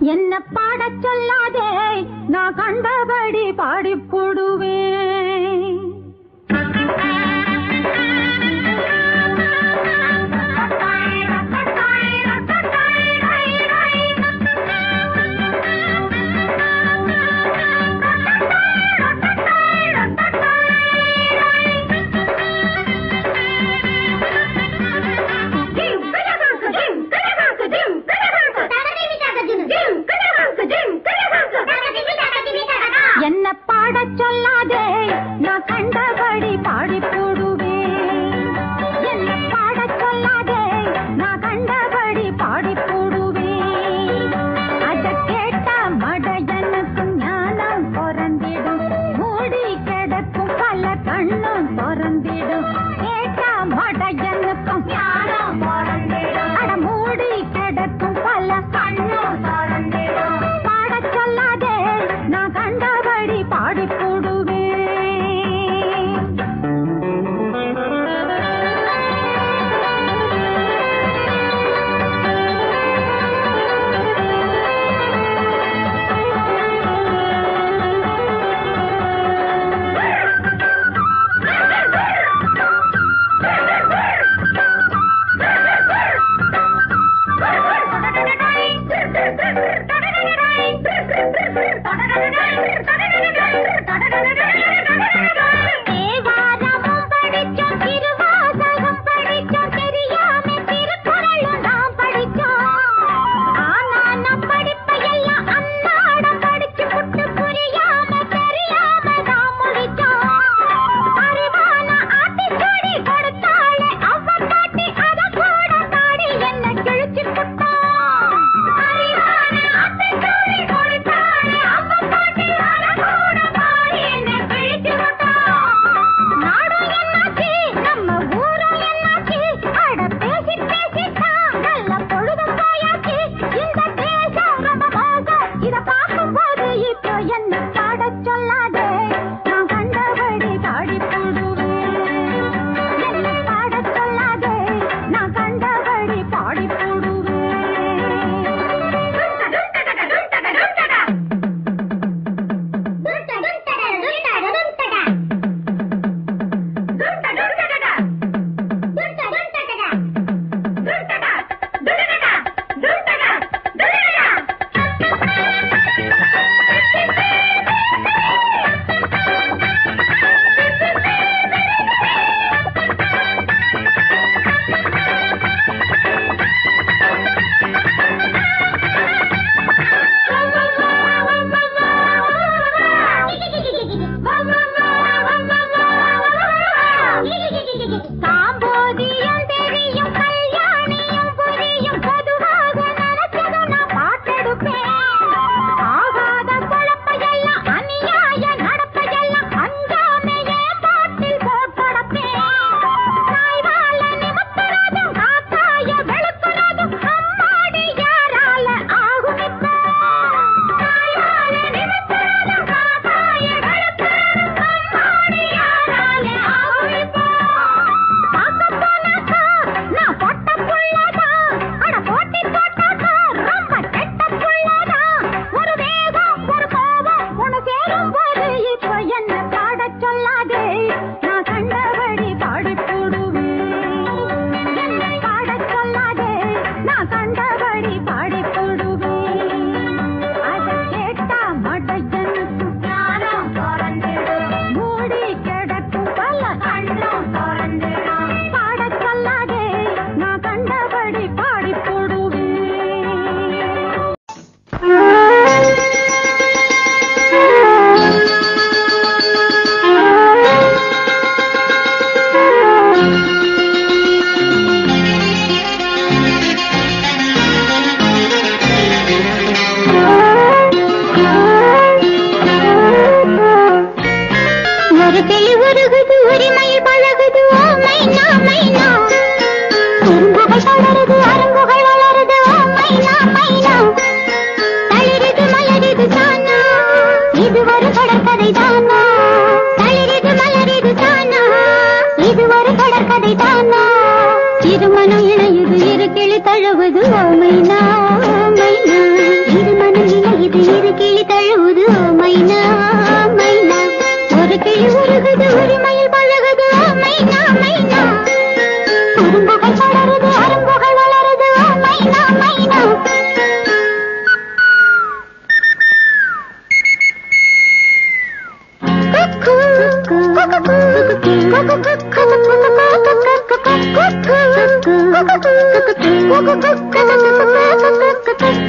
என்ன பாடச் சொல்லாதே நான் கண்டபடி பாடிப் போடுவேன் என்ன பாடச் சொல்லாதே நான் கண்ட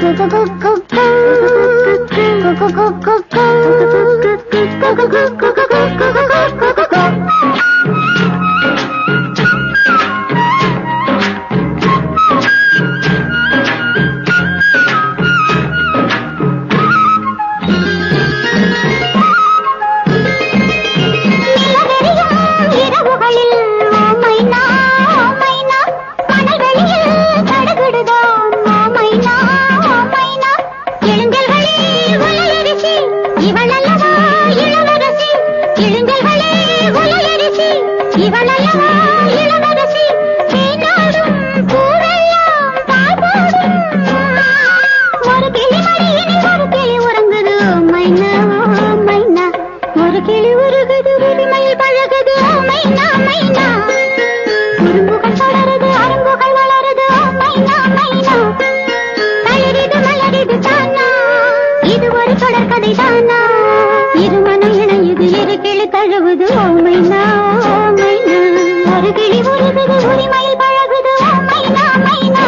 இரவுகளில் மைனா மைனா மணல்வெளியில் தடுகிடுதோம் மைனா மைனா இளைஞர்களே உலையரிசி இவளல்லவா இளவரசி இளைஞர்களே உலையரிசி இவளல்லவா இளவரசி தேனாடும் பூவெல்லாம் பால் போடும் ஒரு கிளி மடியினில் ஒரு கிளி உறங்குது மைனா மைனா ஒரு கிளி உருகுது உரிமையில் பழகுது மைனா மைனா குறும்புகள் தொடருது அரும்புகள் வளருது மைனா மைனா தளிரிது மலரிது தானா இது ஒரு தொடர்கதை தானா இருமனம் இணையுது இரு கிளி தழுவுது ஓ மைனா ஓ மைனா ஒரு கிளி உருகுது உரிமையில் பழகுது ஓ மைனா மைனா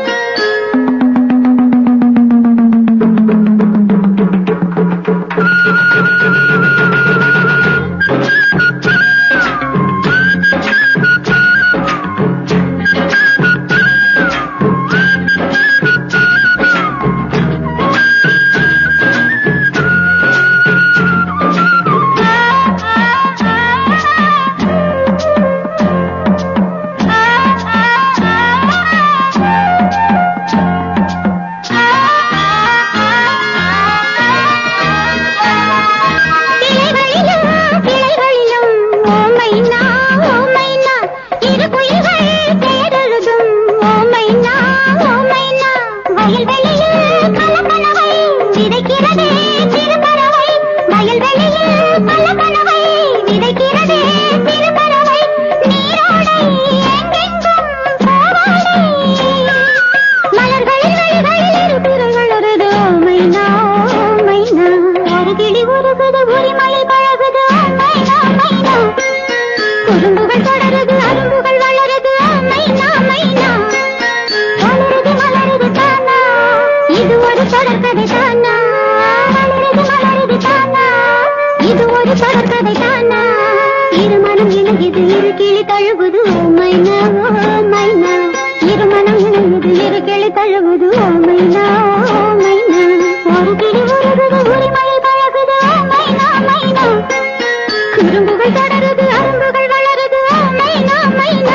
கிளைகளிலும் கிளைகளிலும் ஓ மைனா ஓ மைனா இரு குயில்கள் தேடெழுதும் ஓ மைனா ஓ மைனா வயல்வெளியில் கலக்கனவை விதைக்கிறதே சிறுபறவை வயல்வெளியில் கலக்கனவை விதைக்கிறதே சிறுபறவை நீரோடை எங்கெங்கும் போவாடை மலர்களில் வெளிகளில் இரு பிறர்கள் வருது ஓ மைனா ஓ மைனா ஒரு கிளி உருகுது உரிமையில் பழகுது ஓ மைனா மைனா குறும்புகள் தொடருது அரும்புகள் வளருது ஓ மைனா மைனா வளருது மலருது தானா இது ஒரு தொடர்கதை தானா வளருது மலருது தானா இது ஒரு தொடர்கதை தானா இருமனம் இணையுது இரு கிளி தழுவுது ஓ மைனா ஓ மைனா இருமனம் இணையுது இரு கிளி தழுவுது ஓ மைனா ஓ மைனா ஒரு கிளி உருகுது உரிமையில் பழகுது ஓ மைனா மைனா குறும்புகள் தொடருது அரும்புகள் வளருது ஓ மைனா மைனா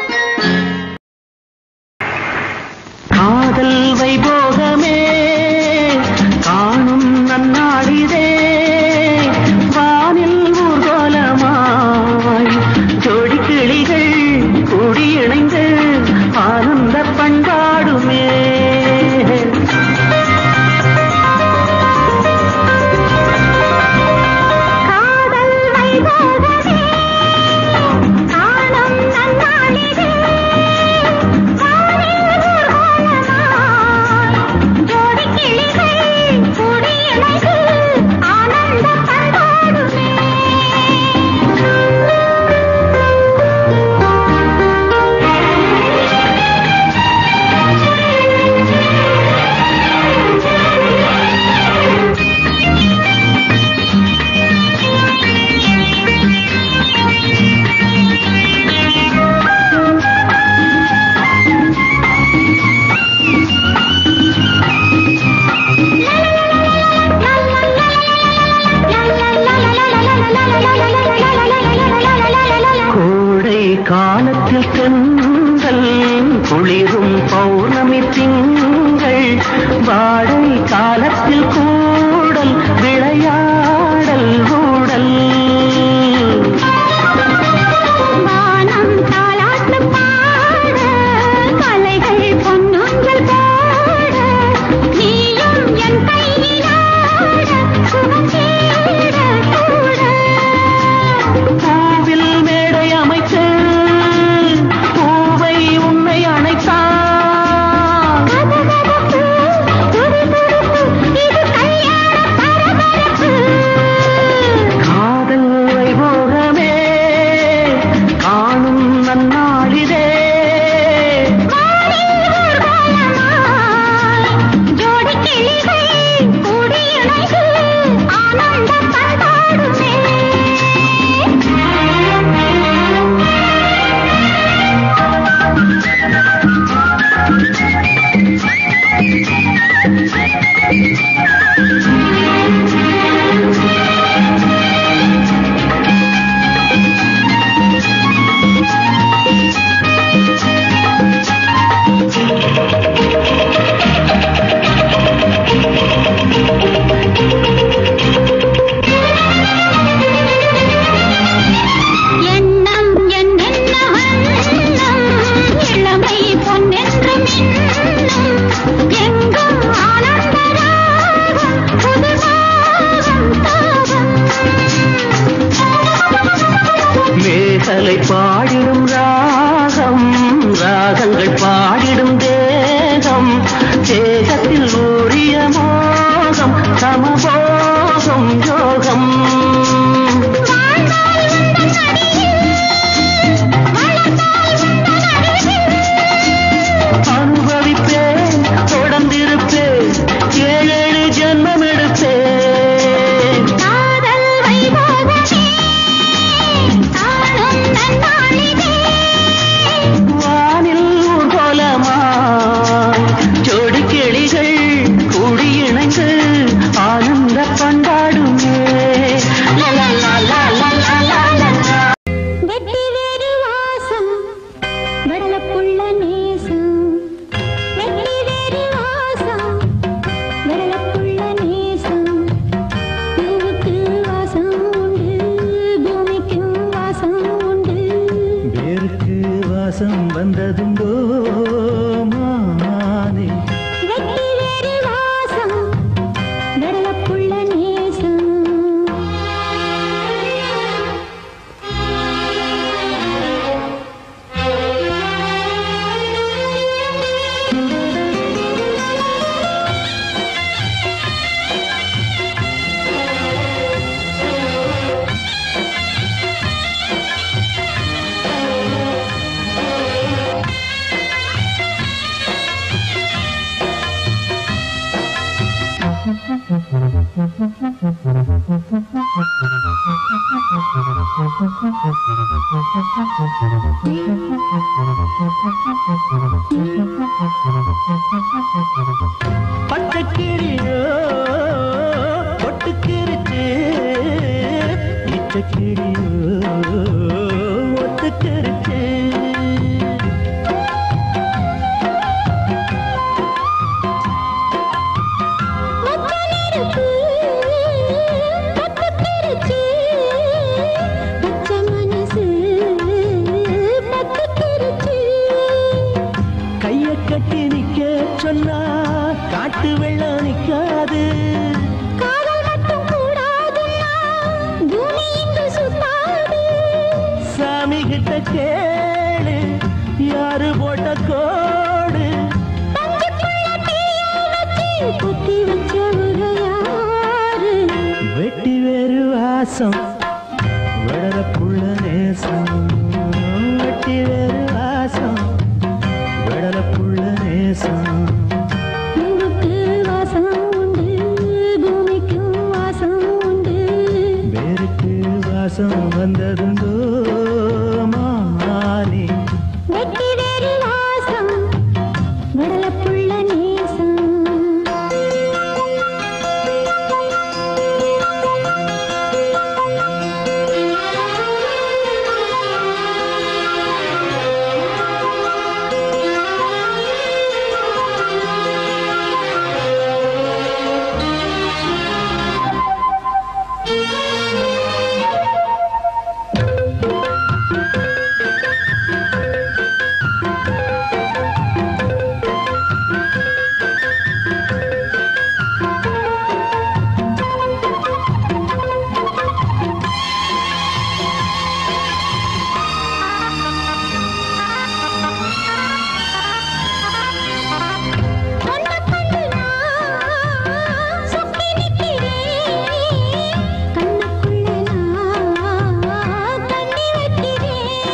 காதல் வைபோகமே காணும் நன்னாடிதே வானில் ஊர்கோலமாய் ஜோடி கிளிகள் கூடியிணைந்து ஆனந்த பண்பாடுமே காதல் வைபோகமே காணும் நன்னாளிதே வானில் ஊர்வலமாய் ஜோடி கிளிகள் கூடியிணைந்து ஆனந்த பண்பாடுமே கோடை காலத்தில் தென்றல் குளிரும் பௌர்ணமி திங்கள் வாடை காலத்தில் கூடல் விளையாடல் ஊடல் வானம் தாலாட்டு பாட கலைகள் பொன்னொன்றல் போட நீயும் என் கையிலாட சுகம் தேட கூட பூவில் மேடை அமைத்து பூவை உன்னை அணைத்தான் கதகதப்பு, துடிதுடிப்பு, பச்சைக்கிளியோ ஒட்டுக்கிருச்சு இச்சக்கிளியோ ஒத்துக்கிருச்சு மச்சனருக்கு பத்துக்கிருச்சு பச்ச மனசு பத்துக்கிருச்சு கைய கட்டி நிக்க சொன்னா காட்டு வெள்ளம் நிக்காது காதல் மட்டும் கூடாதுன்னா பூமி இங்கு சுத்தாது சாமி கிட்ட கேளு யாரு போட்ட கோடு பஞ்சுக்குள்ள தீயை வச்சு குத்தி வச்சவங்க யாரு வெட்டி வேறு வாசம் வளர புள்ள நேசம் வெட்டி வேறு வாசம் வளர புள்ள நேசம் பூவுக்கு வாசம் உண்டு பூமிக்கும் வாசம் உண்டு வேருக்கு வாசம் வந்ததுண்டோ மானே வெட்டி வேறு வாசம் விடலப்புள்ள நேசம் கண்ண கண்ணு நான் சுத்தி நிக்கிறேன் கண்ணுக்குள்ள நான் தண்ணி வைக்கிறேன்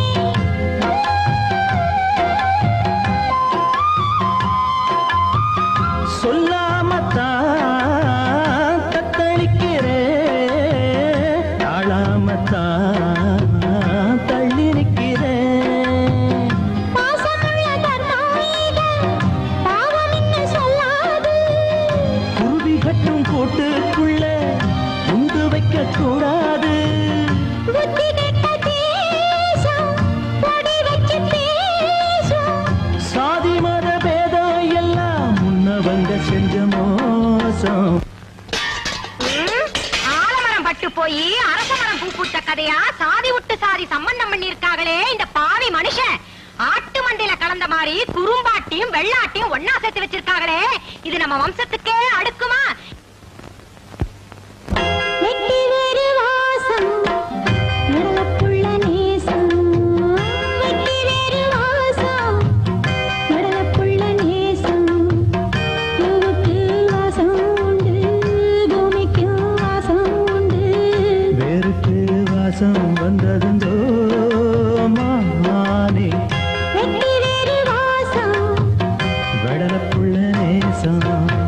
சொல்லாமத்தான் தத்தளிக்கிறேன் தாழாமத்தான் தள்ளி நிற்கிறேன் பாசமுள்ள தன்னாயிகள் பாவம் என்ன சொல்லாது குருவி கட்டும் கூட்டுக்குள்ள உண்டு வைக்க கூடாது புத்தி கெட்ட தேசம் பொடி வச்சு பேசும் சாதி மத பேதம் எல்லாம் முன்னவங்க செஞ்ச மோசம் ஆலமரம் பட்டு போய் அரச மரம் பூ பூத்த கதையா சாதி விட்டு சாதி சம்பந்தம் பண்ணிருக்காங்களே இந்த பாவி மனுஷன் ஆட்டு மண்டையில கலந்த மாதிரி குறும்பாட்டியும் வெள்ளாட்டியும் ஒன்னா சேர்த்து வச்சிருக்காங்களே இது நம்ம வம்சத்துக்கே அடுக்குமா வெட்டி வேறு வாசம் விடலப்புள்ள நேசம் வெட்டி வேறு வாசம் விடலப்புள்ள நேசம் பூவுக்கு வாசம் உண்டு பூமிக்கு வாசம் உண்டு வேருக்கு வாசம் வந்ததுண்டோ மானே வெட்டி வேறு வாசம் வடலப்புள்ள நேசம்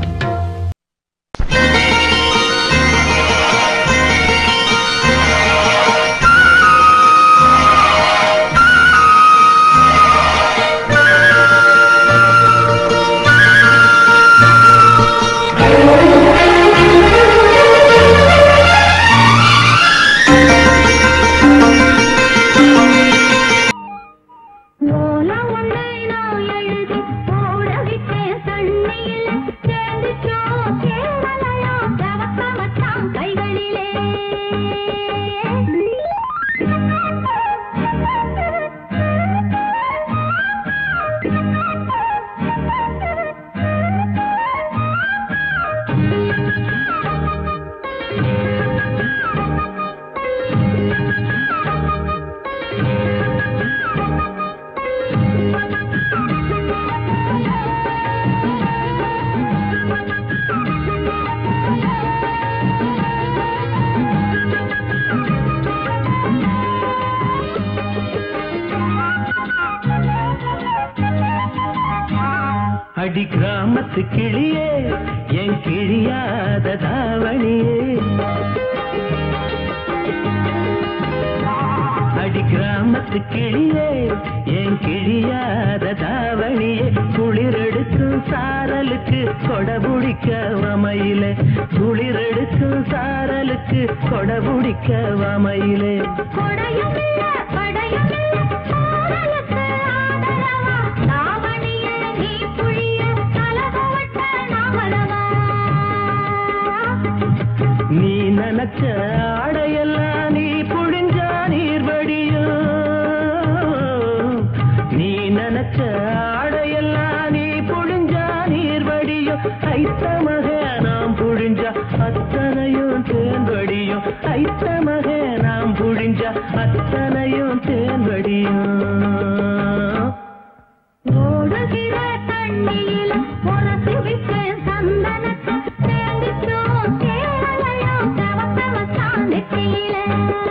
ஓலம் ஒன்றை நான் எழுதி போட விட்டேன் தண்ணியில் சேர்ந்துச்சோ சேரலையோ தவக்க மச்சான் கைகளிலே அடி கிராமத்து கிளியே என் கிழியாத தாவ கிராமத்து கிளியே என் கிழியாத தாவணியே குளிரெடுக்கும் சாரலுக்கு கொடபுடிக்க வமையிலே குளிரெடுக்கும் சாரலுக்கு கொடபுடிக்க வமையிலே கொடையுமில்ல, படையுமில்ல, காதலுக்கு ஆதரவா, தாவணியில் நீ புழிய, கலகவட்ட நாவலவா. நீ நினைச்ச ஆடையெல்லாம் நீ புழிஞ்சா நீர் வடியும் நீ நினைச்ச ஆடையெல்லாம் நீ புழிஞ்சா நீர் வடியும் ஐத்தமக நாம் புழிஞ்சா அத்தனையும் தேன் வடியும் ஐத்தமக நாம் புழிஞ்சா அத்தனையும் தேன் வடியும் ஓடுகிற தண்ணியில் உரசி விட்டேன் சந்தனத்தை, தேடிச்சோம் சேரலையோ, தவத்தவத்தான் நெத்தியிலே.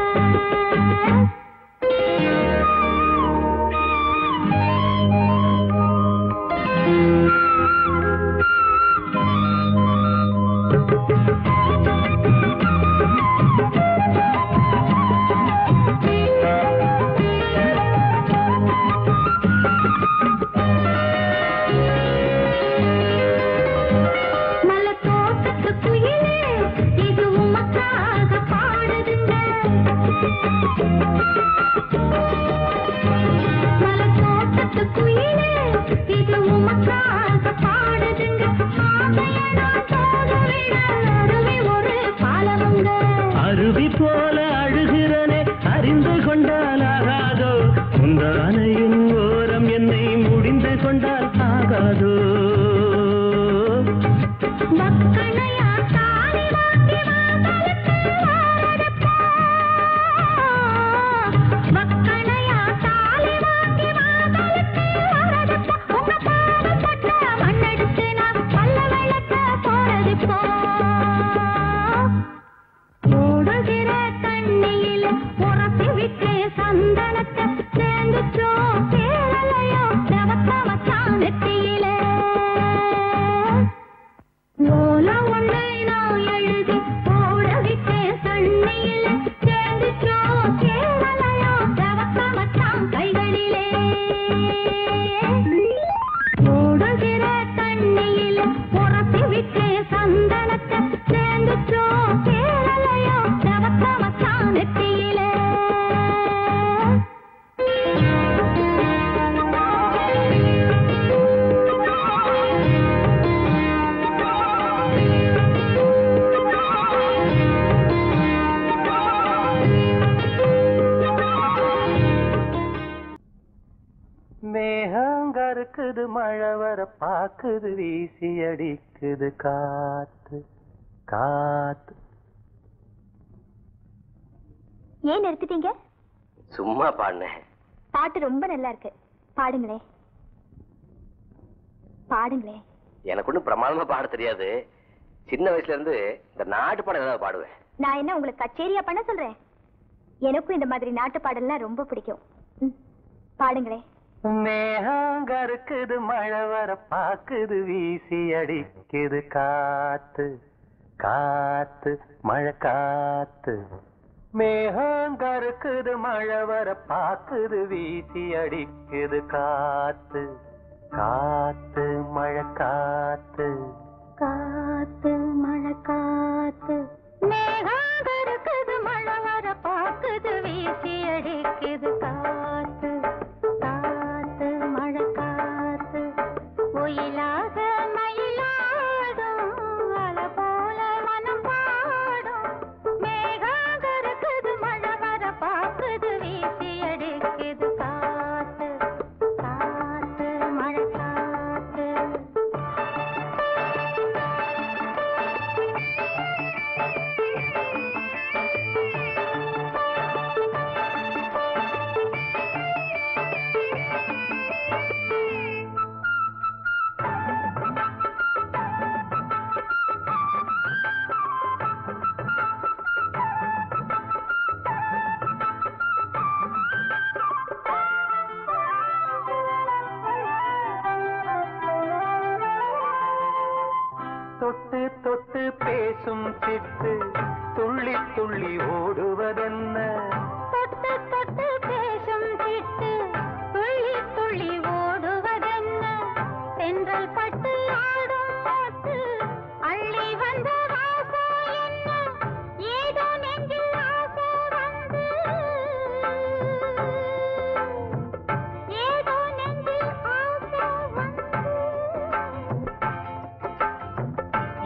மலத்தோட்டத்து குயிலே, இது உமக்காக பாடுதுங்க. மலத்தோட்டத்து குயிலே, இது உமக்காக பாடுதுங்க. ஆசையை நான் தோதுவிட, அருவி ஒரு பாலமுங்க. அருவி போல அழுகிறனே அறிந்து கொண்டால் ஆகாதோ உந்தானையின் ஓரம் என்னை முடிந்து கொண்டால் ஆகாதோ மக்களையா தாலி வாங்கி வாசலுக்கு வாரதப்பா. மக்களையா தாலி வாங்கி வாசலுக்கு வாரதப்பா. உங்க பாதம் பட்ட மண்ணெடுத்து நான் பல்ல விளக்க போறதிப்போ. ஓடுகிற தண்ணியில உரசி விட்டு சந்தனத்தை சேர்ந்துச்சோம் சேரலையோ செவத்த வச்சான் நெத்தியிலே ஓலம் ஒன்றை நான் எழுதி போட விட்டேன் தண்ணியில சேர்ந்துச்சோம் சேரலையோ செவத்த வச்சான் கைகளிலே ஓடுகிற தண்ணியில உரசி விட்டேன் சந்தனத்தை சேர்ந்துச்சோம் சேரலையோ செவத்த வச்சான் நெத்தியிலே மேகங்க இருக்குது மழை வர பாக்குது வீசி அடிக்குது காத்து காத்து ஏன் நிறுத்திட்டீங்க சும்மா பாடினேன் பாட்டு ரொம்ப நல்லா இருக்கு பாடுங்களே பாடுங்களே எனக்கு ஒன்றும் பிரமாதமா பாட தெரியாது சின்ன வயசுல இருந்து இந்த நாட்டு பாடம் ஏதாவது பாடுவேன் நான் என்ன உங்களுக்கு கச்சேரியா பண்ண சொல்றேன் எனக்கும் இந்த மாதிரி நாட்டு பாடல்லாம் ரொம்ப பிடிக்கும் ம், பாடுங்களே மேகங்க இருக்குது மழை வர பாக்குது வீசி அடிக்குது காத்து காத்து மழை காத்து மேகங்க இருக்குது மழை வர பாக்குது வீசி அடிக்குது காத்து காத்து மழை காத்து காத்து மழை காத்து மேகம் இருக்குது மழை வர பாக்குது வீசி அடிக்குது காத்து காத்து மழை காத்து ஒயிலாக மயிலாடும் அலை போல மனம் பாடும் மேகம் இருக்குது மழை வர பாக்குது வீசி அடிக்குது காத்து காத்து மழை காத்து தொட்டு தொட்டு பேசும் சிட்டு துள்ளி துள்ளி ஓடுவதென்ன தொட்டு தொட்டு பேசும்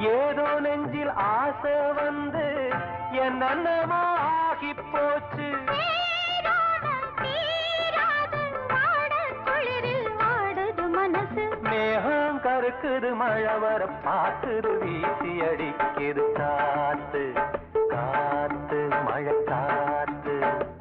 ஏதோ நெஞ்சில் ஆசை வந்து என்னென்னமோ ஆகி போச்சு நீராடும் தீராது வாடக் குளிரில் வாடுது மனசு மேகம் கருக்குது மழை வர பாக்குது வீசி அடிக்குது காத்து காத்து மழை காத்து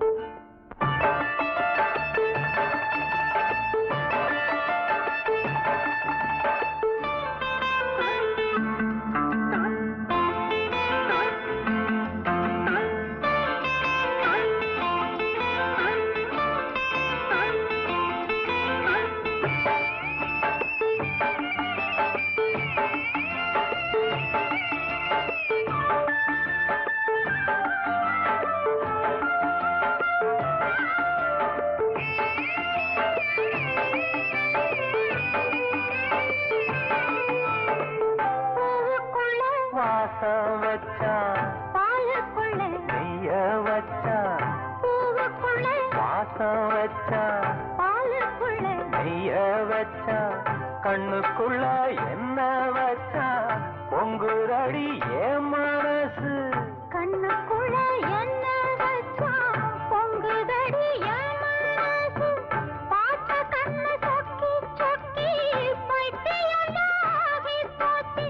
பூவுக்குள்ள வாசம் வச்சான் பாலுக்குள்ள நெய்ய வச்சான் பூவுக்குள்ள வாசம் வச்சான் பாலுக்குள்ள நெய்ய வச்சான் கண்ணுக்குள்ள என்ன வச்சான் பொங்குரடி ஏன் மனசு கண்ணுக்குள்ள என்ன வச்சா பொங்குதடி என் மனசு பார்த்த கண்ணு சொக்கி சொக்கி பைத்தியமாகி போச்சு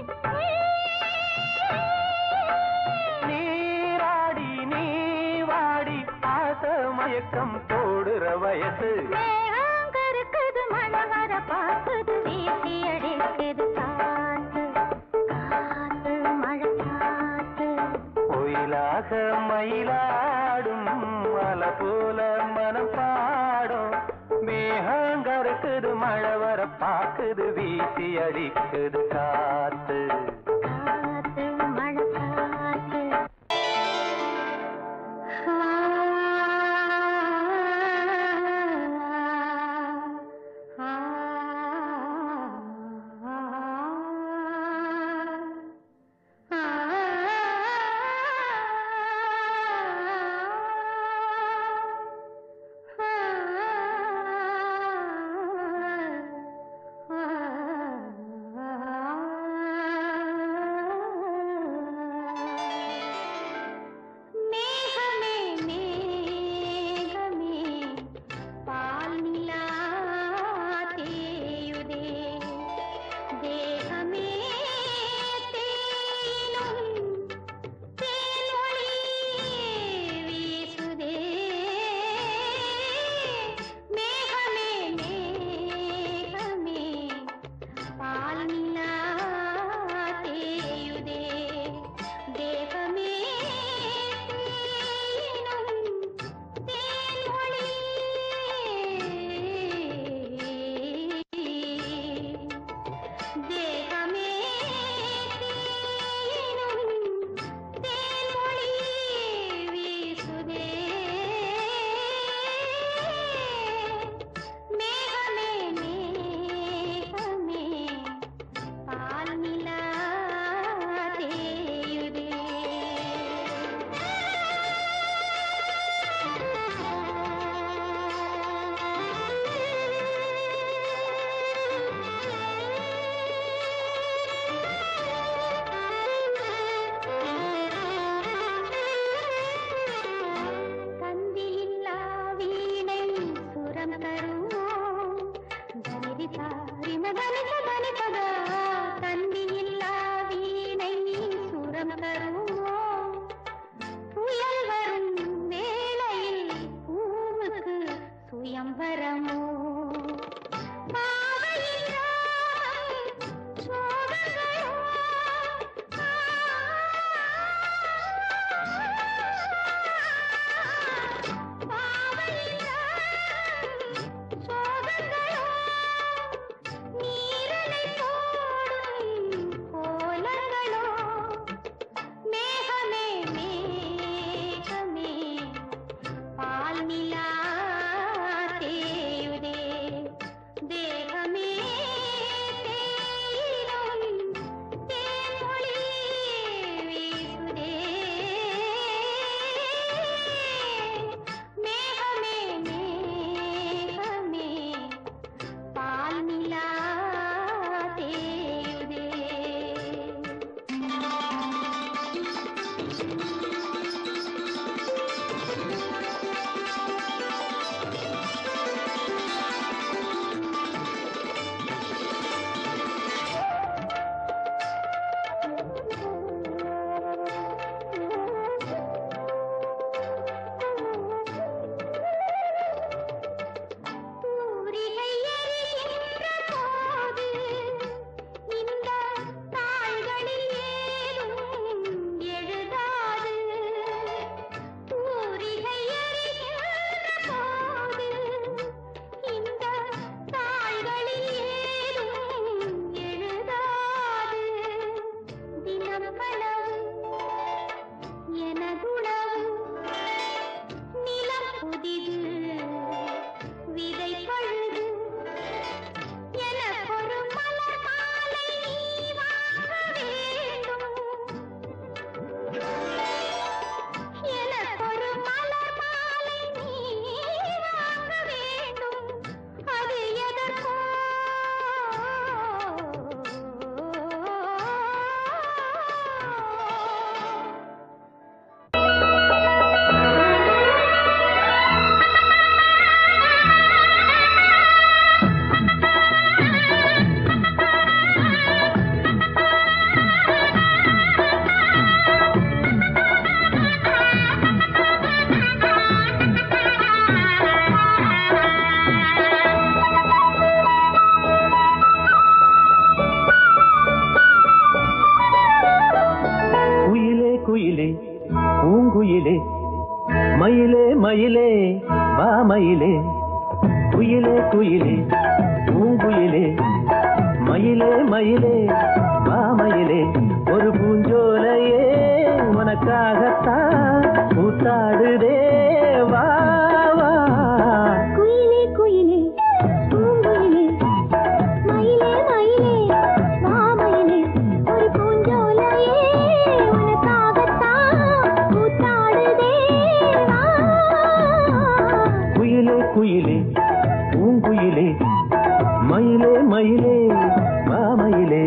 நீராடி நீ வாடி ஆச மயக்கம் போடுற வயசு மேகம் கருக்குது மழை வர பார்க்குது வீசி அடிக்குது காத்து காத்து மழை காத்து ஒயிலாக மயிலாடும் மலை போல மனம் பாடும் மேகங்கருக்குது மழை வர பாக்குது வீசி அடிக்குது காத்து காத்து மழை காத்து ஆ குயிலே பூங்குயிலே மயிலே மயிலே வா மயிலே குயிலே குயிலே பூங்குயிலே மயிலே மயிலே வா மயிலே ஒரு பூஞ்சோலையே உனக்காகத்தான் கூத்தாடுதே வா வா குயிலே குயிலே பூங்குயிலே மயிலே மயிலே மாமயிலே ஒரு பூஞ்சோலையே உனக்காகத்தான் கூத்தாடுதே வா குயிலே குயிலே பூங்குயிலே மயிலே மயிலே வா மயிலே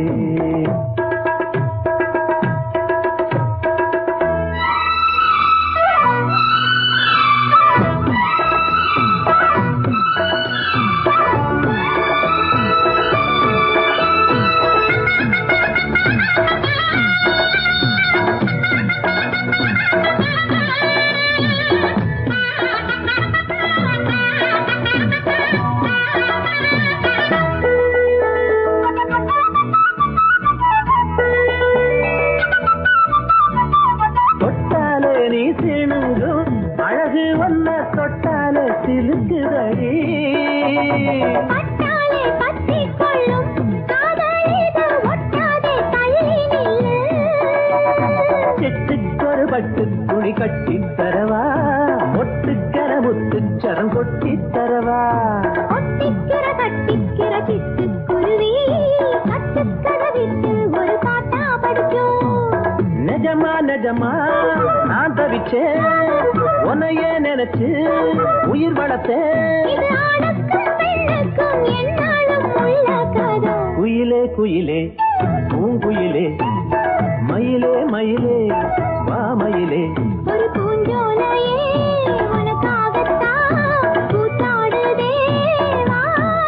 தொட்டாலே நீ சிணுங்கும் அழகு வந்த தொட்டாலே சிலுக்குதடி பட்டாலே பற்றிக் கொள்ளும் காதலிது ஒட்டாதே தள்ளி நில்லு சிட்டுக்கொரு பட்டு துணி கட்டி தரவா ஒட்டுக்கர முத்துச்சரம் கொட்டி தரவா ஒட்டிக்கிற கட்டிக்கிற சிட்டுக்குருவி கட்டுக்கதவிட்டு ஒரு பாட்டா படிக்கும் நிஜமா நிஜமா நான் தவிச்சேன் உன்னையே நினைச்சு உயிர் வளர்த்தேன் இது ஆணுக்கும் பெண்ணுக்கும் என்னாலும் உள்ள கதை குயிலே குயிலே பூங்குயிலே மயிலே மயிலே வா மயிலே ஒரு பூஞ்சோலையே உனக்காகத்தான் கூத்தாடுதே வா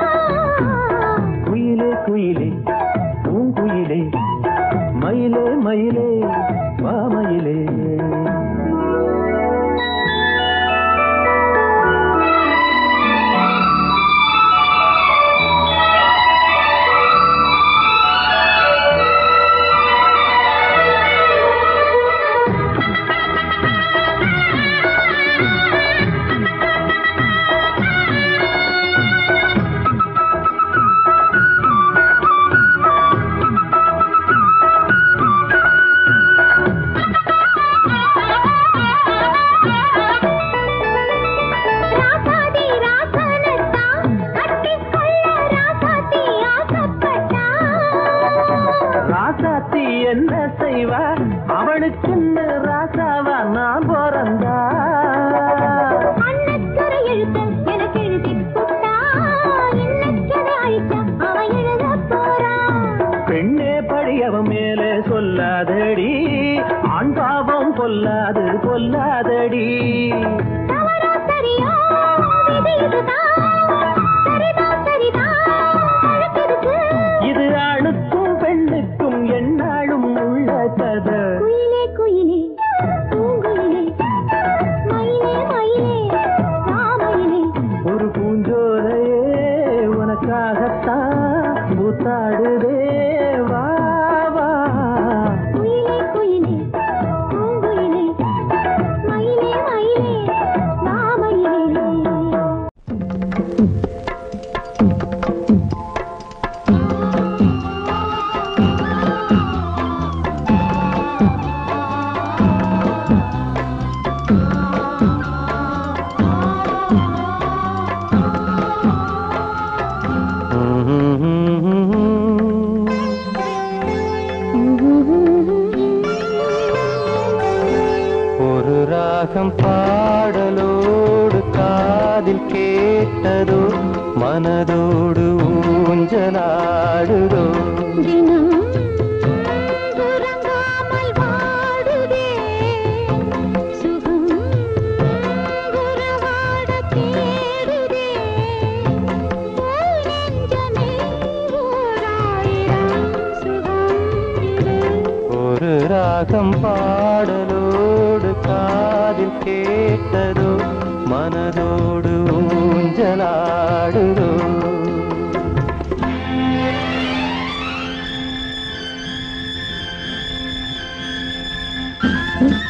குயிலே குயிலே பூங்குயிலே மயிலே மயிலே வா மயிலே ராசாதி ராசனத்தான் கட்டிக்கொள்ள ராசாத்தி ஆசைப்பட்டா ராசாத்தி என்ன செய்வா அவனுக்குன்னு ராசாவா நான் பிறந்தா அன்னத்துறை எழுத்த எனக்கு எழுதி போட்டா இன்னைக்கதை அழிச்சா அவன் எழுத போறான் பெண்ணே படியவன் மேலே சொல்லாதடி ஆண் பாவம் கொல்லாது கொல்லாதடி தவறோ சரியோ விதி இதுதான் சரிதான் சரிதான் அழுத்ததுக்கு இது ஆணுக்கும் பெண்ணுக்கும் என்னாலும் உள்ள கதை குயிலே குயிலே பூங்குயிலே மயிலே மயிலே ராமயிலே ஒரு பூஞ்சோலையே உனக்காகத்தான் கூத்தாடுதே வா வா குயிலே குயிலே பூங்குயிலே மயிலே மயிலே ராமயிலே ஒரு ராகம் பாடலோடு காதில் கேட்டதோ மனதோடு ஊஞ்சலாடுதோ தினம் உறங்காமல் வாடுதே சுகம் உறவாட தேடுதே போல் நெஞ்சமே ஓராயிரம் சுகம் இது ஒரு ராகம் பாடலோடு காதில் கேட்டதோ மனதோடு ஊஞ்சலாடுதோ ஆ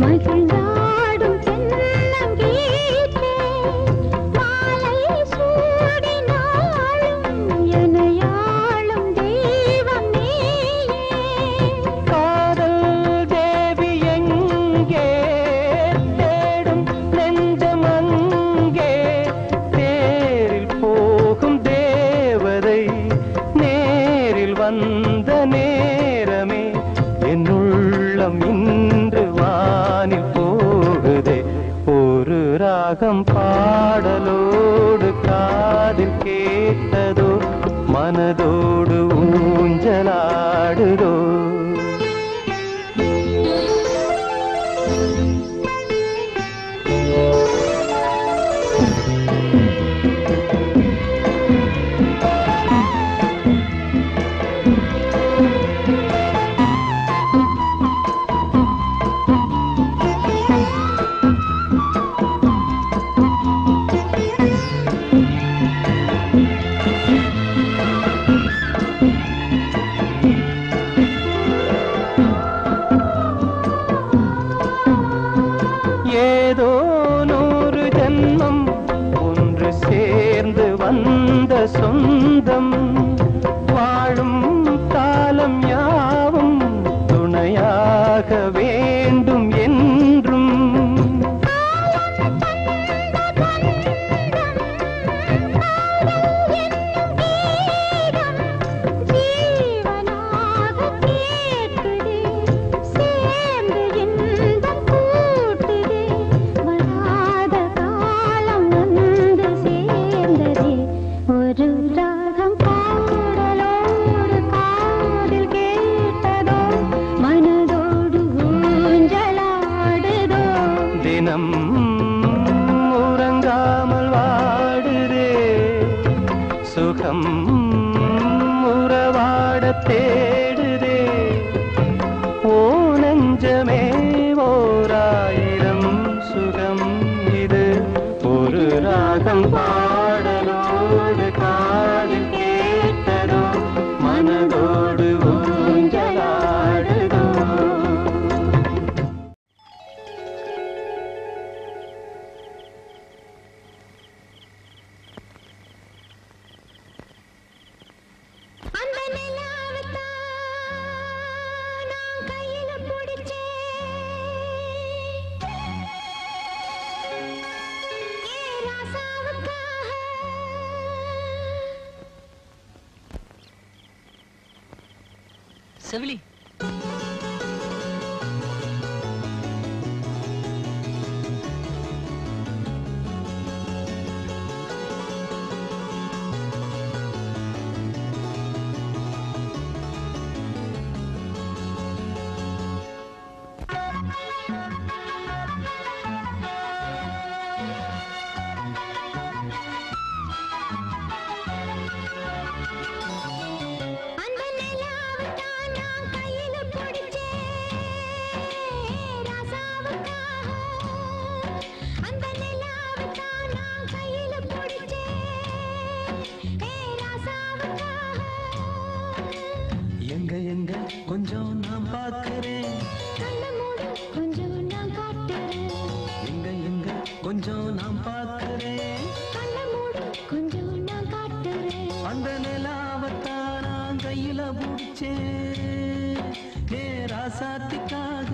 மகிழ்ந்தாடும் தென்னங்கீற்றே மாலை சூடினாலும் எனையாளும் தெய்வம் நீயே காதல் தேவி எங்கே தேடும் நெஞ்சம் அங்கே தேரில் போகும் தேவதை நேரில் வந்த நேரமே என் உள்ளம் இன்று வானில் போகுதே ஒரு ராகம் பாடலோடு காதில் கேட்டதோ மனதோடு ஊஞ்சலாடுதோ ஏதோ நூறு ஜென்மம் ஒன்று சேர்ந்து வந்த சொந்தம் வாழும் காலம் யாவும் துணையாக வேண்டும் என்றும் ஜீவனாக கேட்குதே சேர்ந்து இன்பம் கூட்டுதே வராத காலம் வந்து சேர்ந்ததே ஒரு ராகம் பாடலோடு காதில் கேட்டதோ மனதோடு ஊஞ்சலாடுதோ தினம் உறங்காமல் வாடுதே சுகம் உறவாட தேடுதே ஓ நெஞ்சமே ஓராயிரம் சுகம் இது ஒரு ராகம் பாடலோடு காதில் கேட்டதோ மனதோடு ஊஞ்சலாடுதோ அந்த நிலாவைத்தான் நான் கையில பிடிச்சேன். ஏன் ராசாவுக்காக? செவிலி அந்த நிலாவைத்தான் நான் கையில பிடிச்சேன். ராசாவுக்காக. அந்த நிலாவைத்தான் நான் கையில பிடிச்சேன். ஏ ராசாவுக்காக. எங்க எங்க கொஞ்சம் நான் பார்க்கிறேன் கண்ணை மூடு, கொஞ்சம் நான் காட்டுறேன். எங்க எங்க கொஞ்சம் நான் பார்க்கிறேன் கண்ணை மூடு, கொஞ்சம் நான் காட்டுறேன். அந்த நிலாவத்தான் நான் கையில பிடிச்சேன் ஏ ராசாத்திக்காக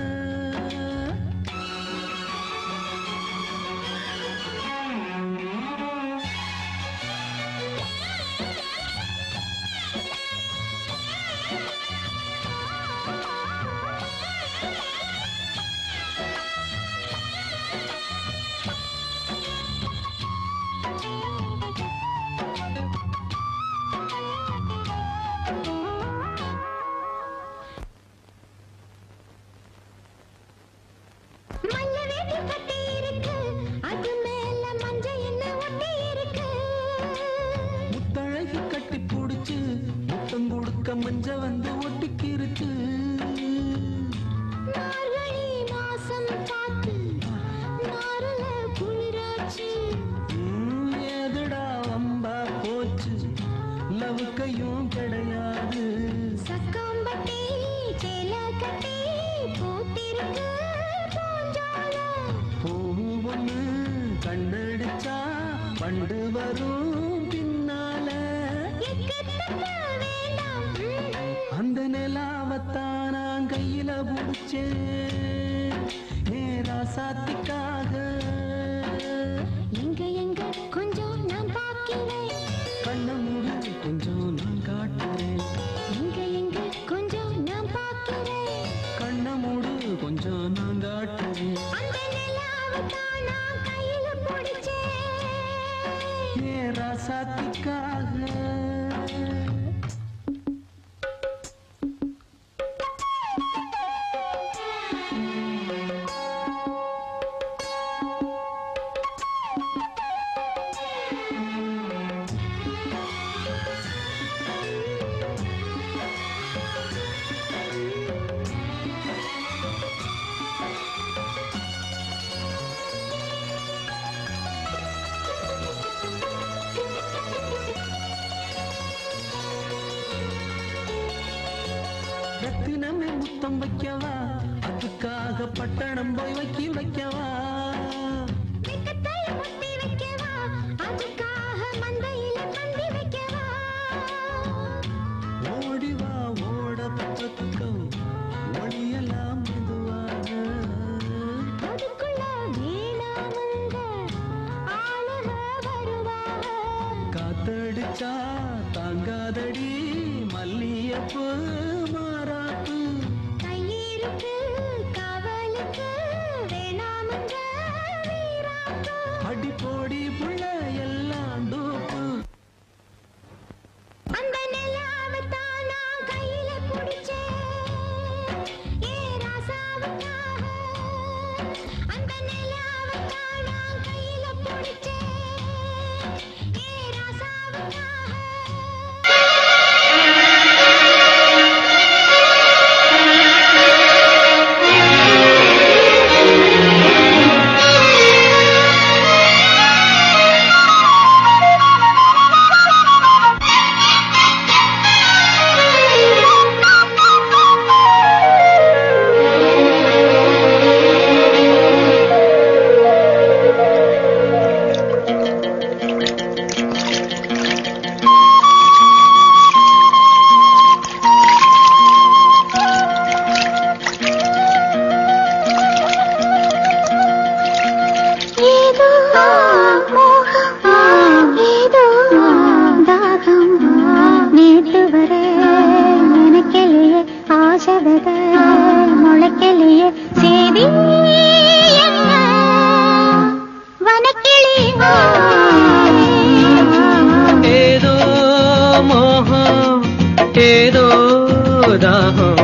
மல்ல வேட்டி கட்டி இருக்கு, அது மேல மஞ்சள் எண்ணெய் ஒட்டி இருக்கு. முத்தழகி கட்டி புடிச்சு முத்தம் கொடுக்க மஞ்ச வந்து ஒட்டிக்கிருச்சு மார்கழி மாசம் பார்த்து நாரல குளிராச்சு. ம், ஏதுடா வம்பா போச்சு லவுக்கையும் கிடையாது சக்காம்பட்டி சேலை கட்டி பூத்திருக்கு, முடிச்சேன் நேரா சாத்திக்காக எங்க எங்க கொஞ்சம் நான் பார்க்கிறேன் கண்ண மூடு கொஞ்சம் நான் காட்டுறேன் எங்க எங்க கொஞ்சம் நான் பார்க்கிறேன் கண்ண மூடு கொஞ்சம் நான் காட்டுறேன் அந்த நிலாவை தான் நான் கையில பிடிச்சேன் நேரா சாத்திக்காக ரத்தினமே முத்தம் வைக்கவா அதுக்காக பட்டணம் போய் வக்கீல் வைக்கவா வெக்கத்தை முத்தி வைக்கவா அதுக்காக மந்தையில பந்தி வைக்கவா ஓடிவா ஓட பக்கம் ஒளியலாம் மெதுவாக அதுக்குள்ள வேணாமங்க ஆளுக வருவாங்க காத்தடிச்சா தாங்காதடி மல்லியப்பு மாறாப்பு கையிருக்கு காவலுக்கு வேணாமங்க வீராப்பு அடி போடி புள்ள எல்லாம் டூப்பு அந்த நிலாவை தான் நான் கையில பிடிச்சேன் ஏ ராசாவுக்காக அந்த நிலாவை தான் நான் கையில பிடிச்சேன் ஏ ராசாவுக்காக ஏதோ மோகம் ஏதோ தாகம் நேற்று வர நினைக்கலையே ஆசை வித முளைக்கலையே செய்தி என்ன வனக்கிளி ஏதோ மோகம் ஏதோ தாகம்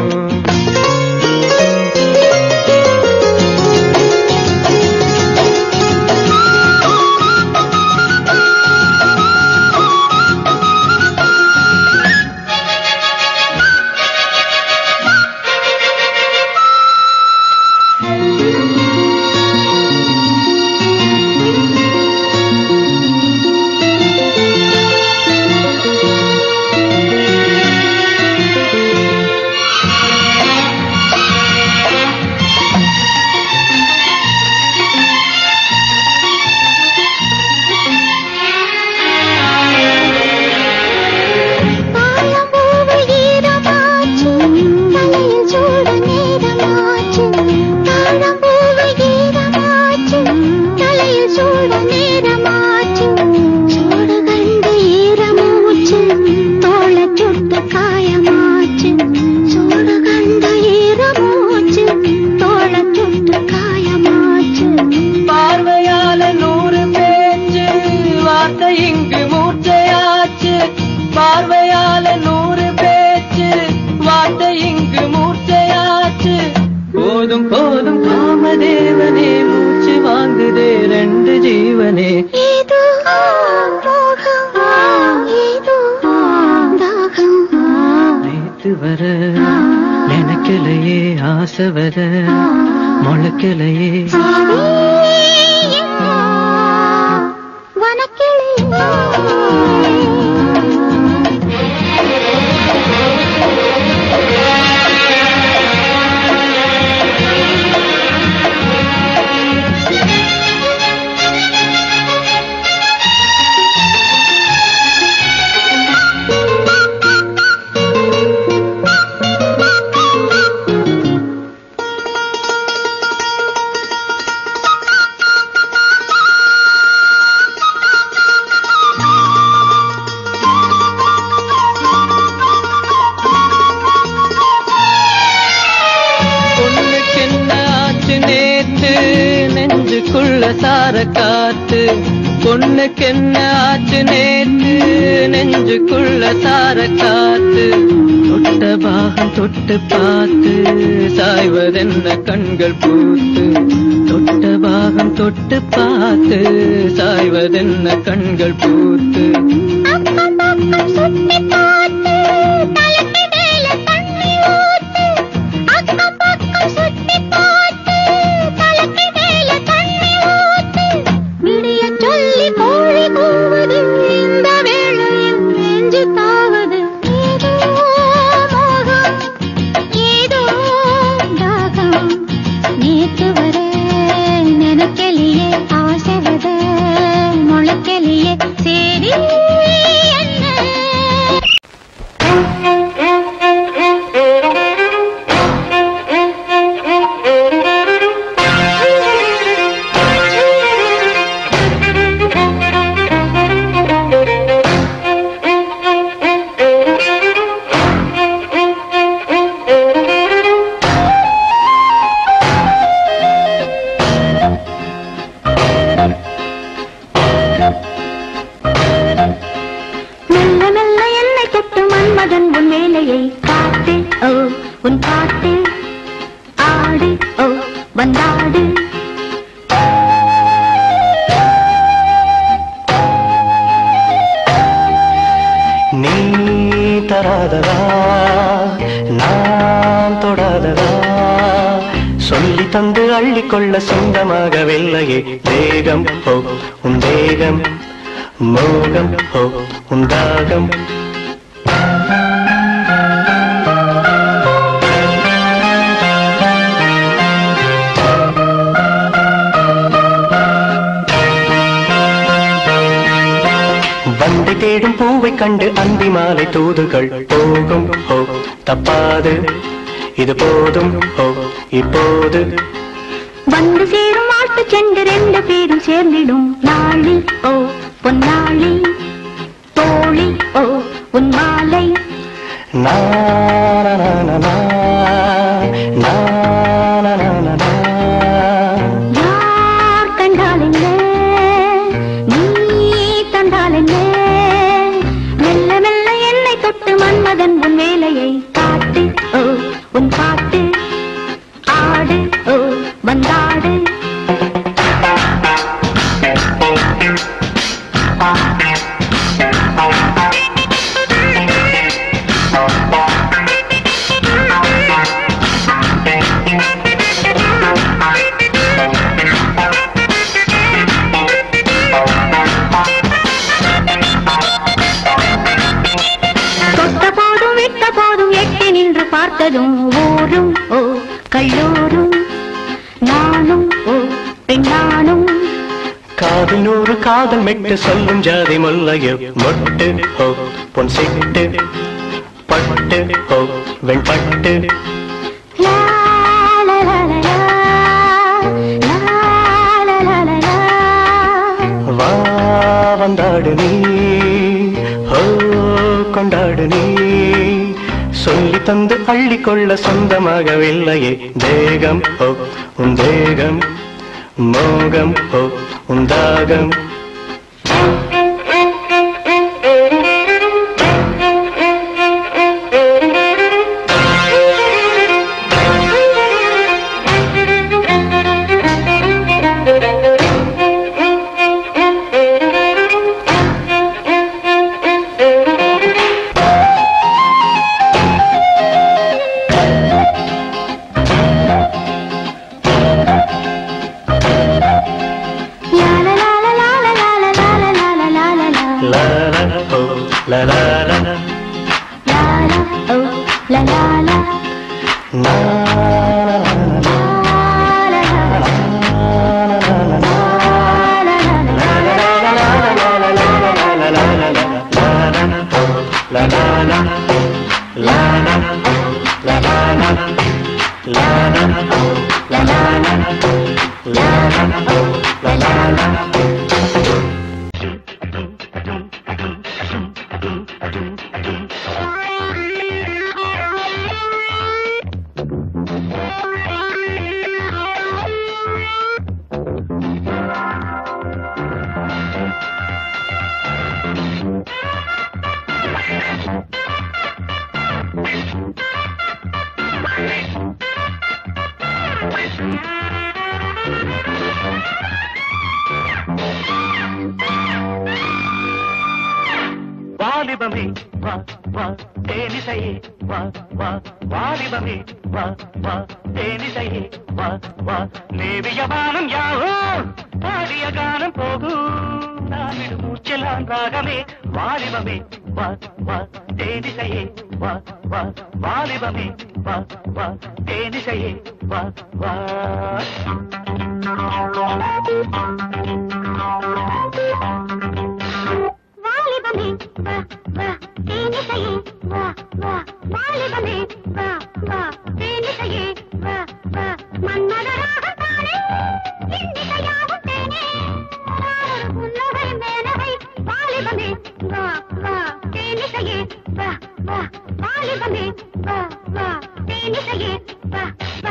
தாழம்பூவு ஈரமாச்சு தலையில் சூட நேரமாச்சு தாழம்பூவு ஈரமாச்சு தலையில் சூட நேரமாச்சு சூடு கண்டு ஈரமூச்சு தோள சுட்டு காயமாச்சு சூடு கண்டு ஈரமூச்சு தோள சுட்டு காயமாச்சு பார்வையால நூறு பேச்சு வார்த்தை இங்கு மூர்ச்சையாச்சு பார்வையால நூறு பேச்சு வார்த்தை இங்கு மூர்ச்சையாச்சு போதும் போதும் காமதேவனே மூச்சு வாங்குதே ரெண்டு ஜீவனே ஏதோ மோகம் ஏதோ தாகம் நேத்து வர நினைக்கலையே ஆசை வர முளைக்கலையே வனக்கிளி சார காத்து பொண்ணுக்கு என்ன ஆச்சு நேத்து நெஞ்சுக்குள்ள சார காத்து தொட்ட பாகம் தொட்டு பார்த்து சாய்வதென்ன கண்கள் பூத்து தொட்ட பாகம் தொட்டு பார்த்து சாய்வதென்ன கண்கள் பூத்து அக்கம் பக்கம் சுத்தி பார்த்து தலைக்கு மேல தண்ணி ஊத்து அக்கம் பக்கம் சுத்தி பார்த்து தலைக்கு மேல தண்ணி ஊத்து விடிய சொல்லி கோழி கூவுது இந்த வேளையில் நெஞ்சு தாவது ஏதோ மோகம் ஏதோ தாகம் நேற்று வர நினைக்கலையே ஆசை வர முளைக்கலையே சரி என்ன மெல்ல மெல்ல என்னை தொட்டு மன்மதன் உன் வேலையை காட்டு ஓ உன் பாட்டு ஆடு ஓ வந்தாடு நீ தராததா நான் தொடாததா சொல்லி தந்து அள்ளிக்கொள்ள சொந்தமாகவில்லையே தேகம் ஹோ உன் தேகம் மோகம் ஹோ உன் தாகம் வண்டை தேடும் பூவை கண்டு அந்தி மாலை தூதுகள் போகும் ஹோ தப்பாது இது போதும் ஹோ இப்போது வந்து சேரும் ஆட்டு செண்டு ரெண்டு பேரும் சேர்ந்திடும் நாளி ஓ பொன்னாளி தோழி ஓ உன் மாலை நானனனனா, நானனனனா. யார் கண்டால் என்ன நீ தந்தால் என்ன மெல்ல மெல்ல என்னை தொட்டு மன்மதன் உன் வேலையை காட்டு ஓ உன் பாட்டு ஆடு ஓ வந்தாடு தொட்ட போதும் விட்ட போதும் எட்டி நின்று பார்த்ததும் ஊரும் ஓ கல்லூரும் நானும் ஓ பெண்ணானும் காதில் நூறு காதல் மெட்டு சொல்லும் ஜாதி முல்லையோ மொட்டு ஹோ பொன் சிட்டு பட்டு ஹோ வெண்பட்டு லா, லா, லா, லா, லா. லா, லா, லா, லா, லா. வா வந்தாடு நீ ஹோ கொண்டாடு நீ சொல்லி தந்து அள்ளிக்கொள்ள சொந்தமாகவில்லையே தேகம் ஹோ உன் தேகம் மோகம் ஹோ உன் தாகம் லா, லா, லா, லா, லா, லா, லா, லா, லா, லா, லா, லா, லா, லா. லா லா ஹோ லா லா லா லா லா, லா, ஓ, லா, லா, லா. லா லா, லா, லா, லா. வா தேனிசையே வா வா வாலிபமே வா வா தேனிசையே வா வா நேவிய வானம் யாவோ பாடிய கானம் போகும் நான் மூச்செல்லாம் ராகமே வாலிபமே வா வா தேனிசையே வா வா வாலிபமே வா வா தேனிசையே வா வா வாலிபமே வா வா தேனிசையே வா வா வாலிபமே வா வா தேனிசையே வா வா மன்மதராக தானே இன்னிசையாகும் தேனே நாளொரு புன்னகை மேனகை வாலிபமே வா வா தேனிசையே வா வா வாலிபமே வா வா தேனிசையே வா வா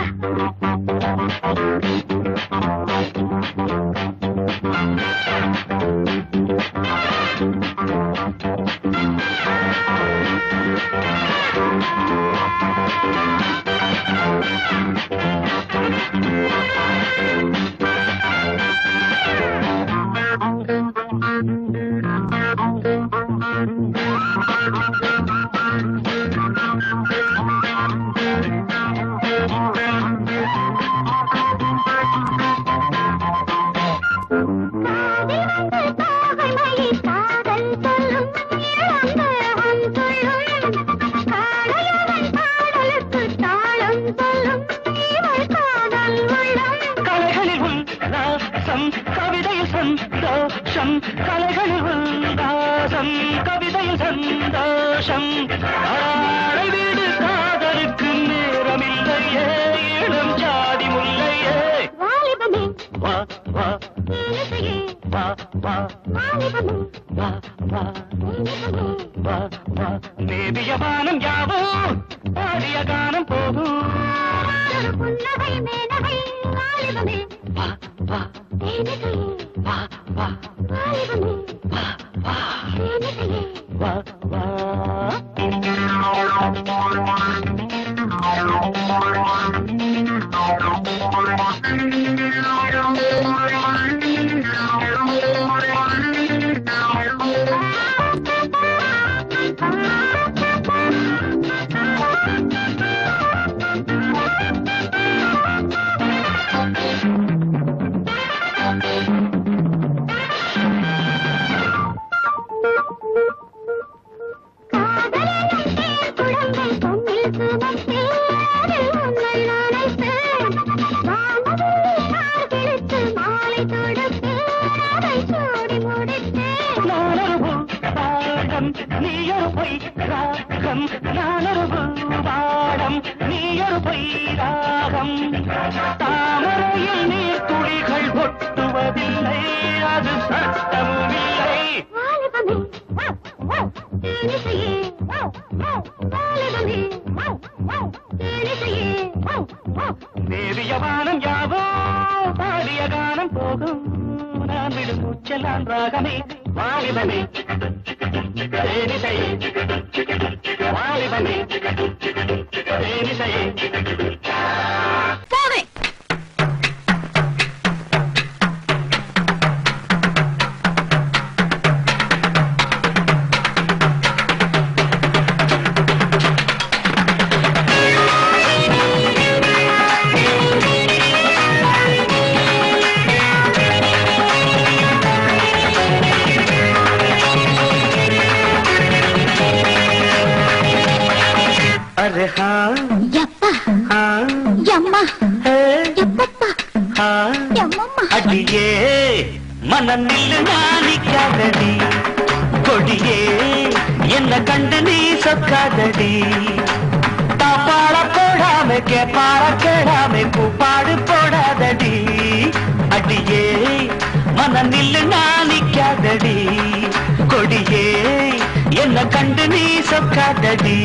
கலைகளில் உல்லாசம் கவிதையில் சந்தோஷம் கலைகளில் உல்லாசம் கவிதையில் சந்தோஷம் ஆடை வீடு காதலுக்கு நேரமில்லையே இளம் ஜாதி முல்லையே வா வா வா வா வா வா வா வா நேபிய வானம் யாவோ பாடிய கானம் போகும் வா வா வா வா வா வா வா வா நானொரு பாடம் நீயொரு பொய் ராகம் நானொரு பாடம் நீயொரு பொய் ராகம் தாமரையில் நீர் துளிகள் ஒட்டுவதில்லை அது சட்டமும் இல்லை தேவிய வானம் யாவோ பாடிய கானம் போகும் நான் விடும் மூச்செல்லாம் ராகமே வாலிபமே தேனிசையே வாலிபமே தேனிசையே போவே अरे हाँ ಯಪ್ಪ हाँ ಯಮ್ಮ है ಯಪ್ಪಪ್ಪ हाँ ಯಮ್ಮಮ್ಮ அடியே மனநில் நாணிக்காதடி கொடியே என்ன கண்டு நீ சொக்காதடி தாப்பாட போடாம கேப்பாட கேடாம கூப்பாடு போடாதடி அடியே மனநில் நாணிக்காதடி கொடியே என்ன கண்டு நீ சொக்காதடி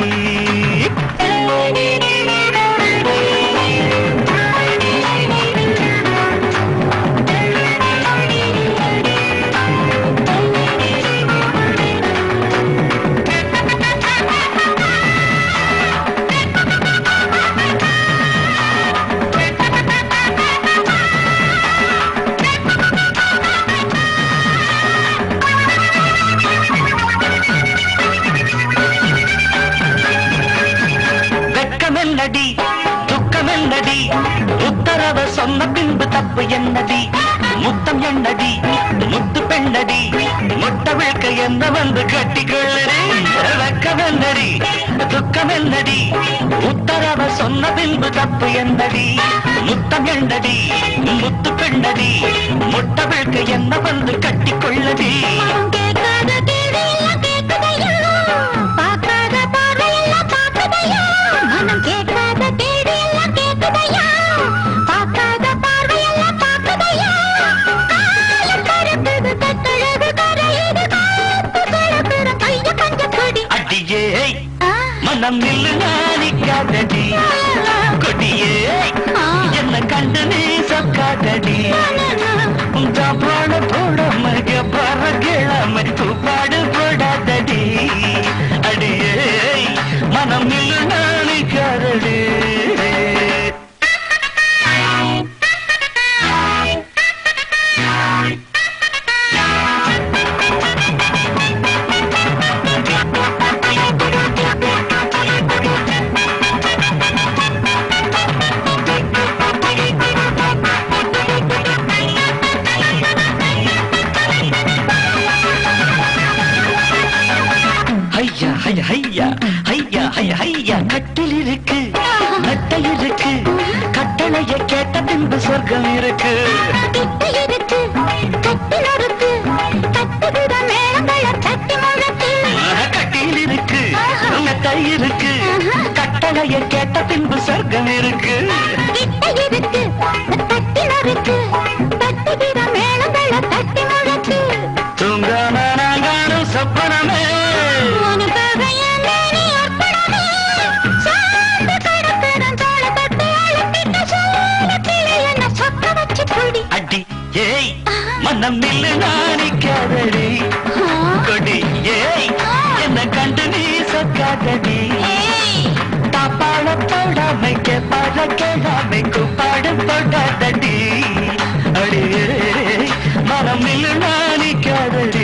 என்னடி உத்தரவ சொன்ன பின்பு தப்பு என்னடி முத்தம் என்னடி முத்து பெண்ணடி முட்டை விழுக்க என்ன வந்து கட்டிக்கொள்ளடி வெக்கம் என்னடி துக்கம் என்னடி உத்தரவ சொன்ன பின்பு தப்பு என்னடி முத்தம் என்னடி முத்து பெண்ணடி முட்டை விழுக்க என்ன வந்து கட்டிக்கொள்ளடி மனம் கேட்காத கேள்வி எல்லாம் கேட்குதையா பார்க்காத பார்வை எல்லாம் பார்க்குதையா மனம் கேட்காத கேள்வி எல்லாம் கேட்குதையா பார்க்காத பார்வை எல்லாம் பார்க்குதையா காலம் கருக்குது கட்டழகு கரையுது காத்து கலக்குற கைய பஞ்ச கொடி அடியே மனம் நில்லு நாணிக்காதடி கொடியே என்ன கண்டு நீ சொக்காதடி பாட போடாம பற கிழமை பாடு போடாதடி அடியே மனம் நில்லு நாணிக்காதடி ஐயா ஐயா ஐயா ஐயா ஐயா ஐயா கட்டில் இருக்கு நட்டை இருக்கு கட்டளைய கேட்ட பின்பு சொர்க்கம் இருக்கு கிட்ட இருக்கு கட்டி நறுக்கு கட்டுகிற மேளங்களை தட்டி முழக்கு கட்டில் இருக்கு நட்டை இருக்கு கட்டளைய கேட்ட பின்பு சொர்க்கம் இருக்கு கிட்ட இருக்கு தட்டி நறுக்கு தட்டுகிற மேளங்களை தட்டி முழக்கு தூங்காம நான் காணும் சொப்பனமே உனக்காக என் மேனி அர்ப்பணமே. சார்ந்து கிடக்கிறேன் தோளை தொட்டு அழுத்திட்ட சோளத்திலே என்னை சொக்க வச்சு குடி. அடி ஏய் மனம் நில்லு நாணிக்காதடி கொடி ஏய் என்ன கண்டு நீ சொக்காதடி ஏய், தாப்பாட போடாமை கேப்பாட கேடாமை கூப்பாடு போடாதடி அடியே மனம் நில்லு நாணிக்காதடி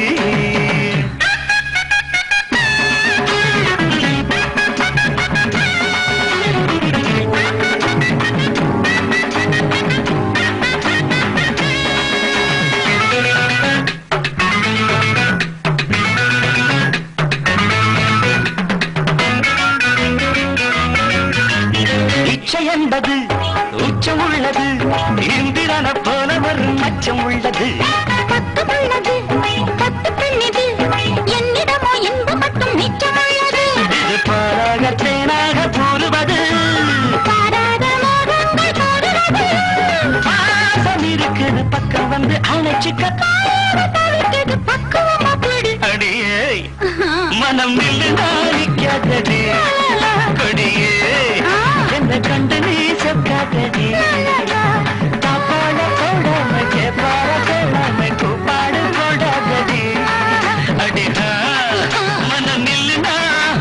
இச்சை என்பது உச்சம் உள்ளது இந்திரன போல ஒரு மச்சம் உள்ளது பக்கமுள்ளது, பத்து பெண்ணிது. என்னிடமோ இன்பம் மட்டும் மிச்சமுள்ளது. இது பாராக தேனாக கூறுவது பாராத மோகங்கள் கூறுவது. பாசம் இருக்குது பக்கம் வந்து அணைச்சுக்க பாயாத தவிர்க்குது பக்குவமா பிடி. அடியே மனம் நில்லு நாணிக்காதடி கொடியே என்ன கண்டு நீ சொக்காதடி தாப்பாட போடாம கேப்பாட போடாம கூப்பாடு போடாதடி அடிஹா மனம் நில்லு நா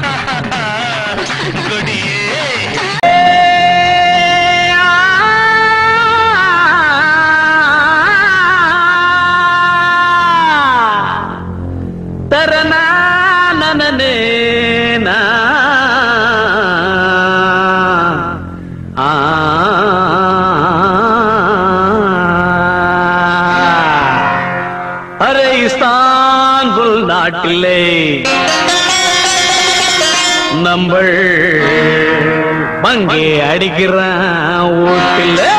கொடியே தரனா நனனே நா. ஆ. அரே இஸ்தான்புல் நாட்டிலே நம்பள் பங்கே அடிக்கிறான் வீட்டிலே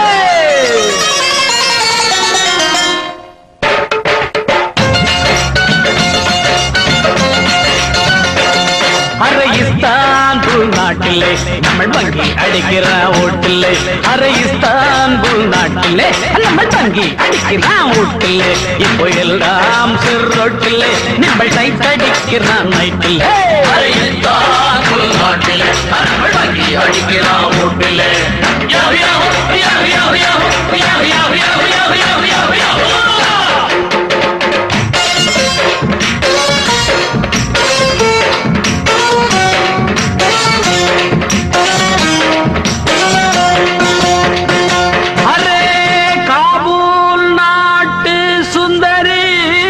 அரை இஸ்தான்புல் நாட்டிலே நம்ம வங்கி அடிக்கிற ஓட்டிலே அரை இஸ்தான்புல் நாட்டிலே நம்ம வங்கி அடிக்கிற ஓட்டிலே இப்போ எல்லாம் சிறுரோட்டிலே நம்ம டைட் அடிக்கிறான் நைட்டிலே அரை இஸ்தான்புல் நாட்டிலே நம்ம வங்கி அடிக்கிற ஓட்டிலே யாவ் யாவ் யாவ் யாவ் யாவ் யாவ் யாவ் யாவ் யாவ் யாவ் யாவ் யாவ் அரே காபூல் நாட்டு சுந்தரி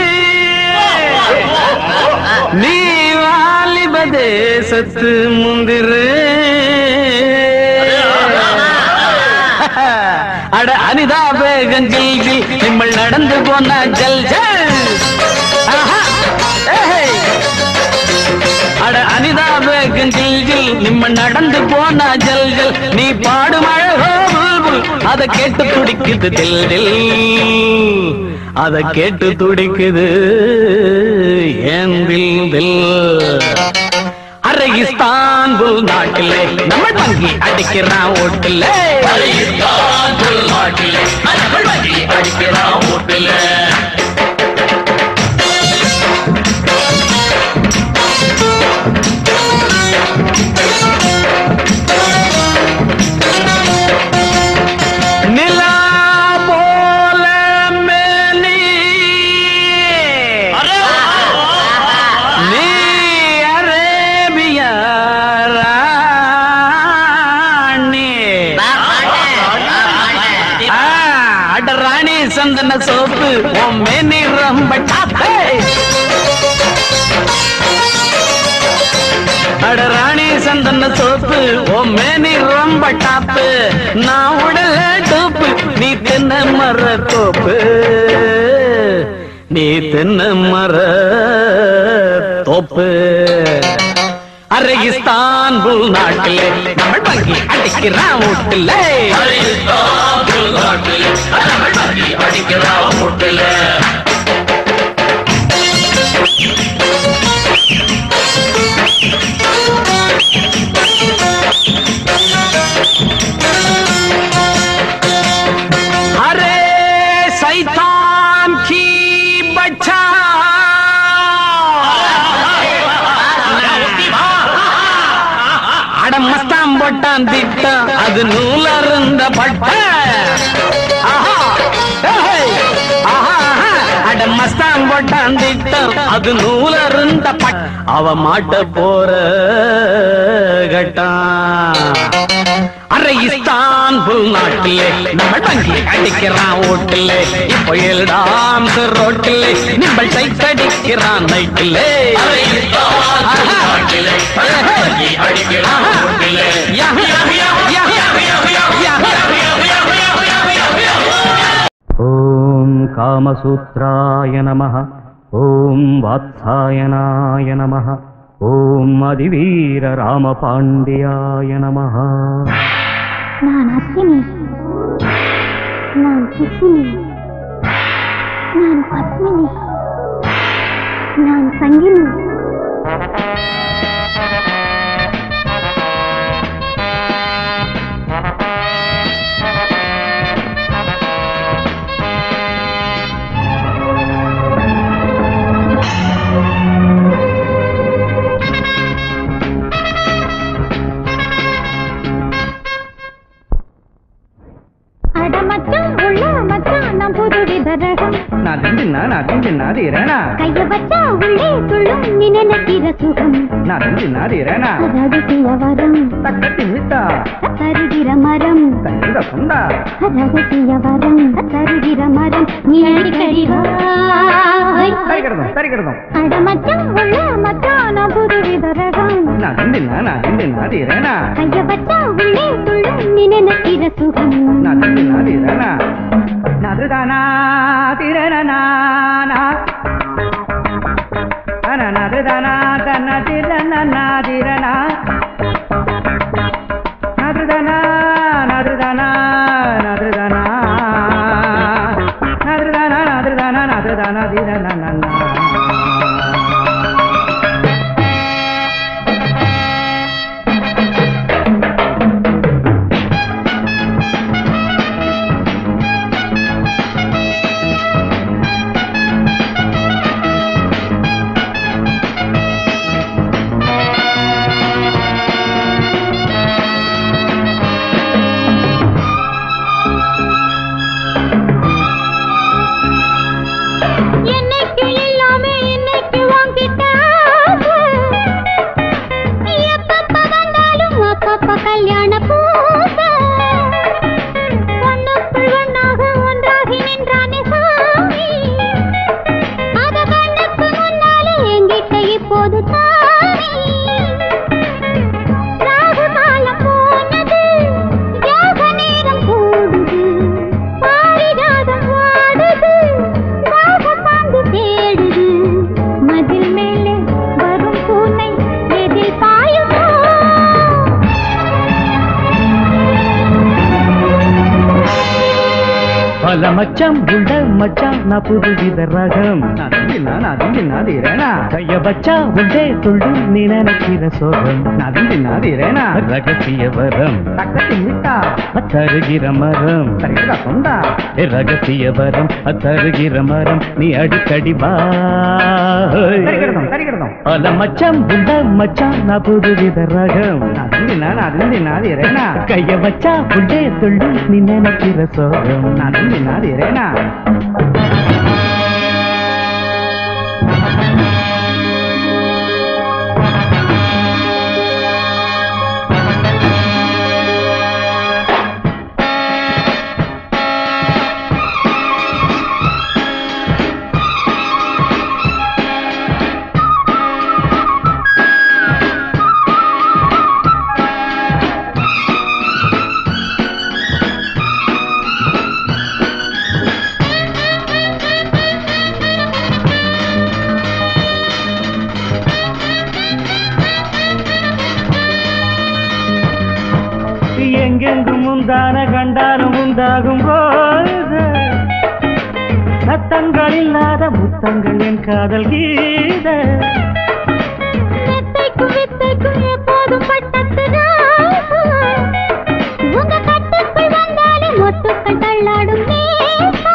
நீ வாலிப தேசத்து முந்திரு அட அனிதா வேகஞ்சில் ஜில் நிம்மல் நடந்து போன ஜல் ஜல் ஆஹா. ஏய். அட அனிதா வேகஞ்சில் ஜில் நிம்ம நடந்து போன ஜல் ஜல் நீ பாடும் அழகோ புல்புல் அத கேட்டு துடிக்குது தில் தில் அத கேட்டு துடிக்குது ஏன் தில் தில் அரை இஸ்தான்புல் நாட்டிலே நம்ம வங்கி அடிக்கிறான் ஓட்டுல இஸ்தான்புல் நாட்டிலே நம்ம வங்கி அடிக்கிறான் ஓட்டுல நிலா போல மேனி நீ அரேபிய ராணி ஆ, அட ராணி சந்தன சோப்பு உன் மேனி ரொம்ப டாப்பே அட ராணி சந்தன சோப்பு உன் மேனி ரொம்ப டாப்பு நான் உடல டோப்பு நீ தென்ன மர தோப்பு நீ தென்ன மர தோப்பு அரை இஸ்தான்புல் நாட்டிலே நம்ம வங்கி அடிக்கிறான் வீட்டுல இஸ்தான்புல் நாட்டிலே நம்ம வங்கி அடிக்கிறான் வீட்டுல अरे सैतान की बच्चा அட மஸ்தான் போட்டான் திட்டம் அது நூலருந்த பட்ட ஆஹா, ஏய், ஆஹா, ஆஹா. அட மஸ்தான் போட்டான் திட்டம் அது நூலருந்த பட் அவ மாட்ட போற கட்டான் அரை இஸ்தான்புல் நாட்டிலே நம்ம வங்கி அடிக்கிறான் ஓட்டிலே இப்போ எல்டாம் ரோட்டிலே நிம்பள் சைட் அடிக்கிறான் நைட்டிலே ஓம் காமசூத்ராய நம ஓம் வாத்சாயனாய நம ஓம் அதிவீர ராமபாண்டியாய நமஹ நான் அத்தினி நான் சித்தினி நான் பத்மினி நான் சங்கினி அட மச்சான் உள்ள மச்சான் நான் புது விதரகம் நாதெஞ்சின்னா நாதெஞ்சின்னா தீரேனா கைய வச்சா உள்ளே துள்ளும் நீ நினைக்கிற சுகம் நாதெஞ்சின்னா தீரேனா ரகசிய வரம் தக்கத்தி மித்தா தருகிற மரம் தந்த சொந்தா ரகசிய வரம் தருகிற மரம் நீ அடிக்கடி வா தரிக்கிறதும் தரிக்கிறதும் அட மச்சான் உள்ள மச்சான் நான் புது விதரகம் நாதெஞ்சின்னா நாதெஞ்சின்னா தீரேனா கைய வச்சா உள்ளே துள்ளும் நீ நினைக்கிற சுகம் நாதெஞ்சின்னா தீரேனா நாதுதானா தீரேனா நாதுதானா தன்ன தீரனா தீரனா நாதுதானா நாதுதானா நாதுதானா நாதுதானா நாதுதானா நாதுதானா தீரனா அல மச்சான் உள்ள மச்சான் நான் புது வித ரகம் நதிந்தினா நதிந்தினா தீரேனா கைய வச்சா உள்ளே துள்ளும் நீ நினைக்கிற சோகம் நதிந்தினா தீரேனா ரகசிய வரம் தக்கத்தி மிட்டா தருகிற மரம் சரிடா சொந்தா ஏ ரகசிய வரம் தருகிற மரம் நீ அடிக்கடி வா சரிகிடதும் சரிகிடதும் அல மச்சான் உள்ள மச்சான் நான் புது வித ரகம் நதிந்தினா நதிந்தினா தீரேனா கைய வச்சா உள்ளே துள்ளும் நீ நினைக்கிற சோகம் நதிந்தினா தீரேனா எங்கெங்கும் முந்தான கண்டாலும் உண்டாகும் போது சத்தங்கள் இல்லாத முத்தங்கள் என் காதல் கீத மெத்தைக்கும் வித்தைக்கும் எப்போதும் பட்டத்து ராசா. உங்க கட்டுக்குள் வந்தாலே மொட்டுக்கள் தள்ளாடும் நேசா.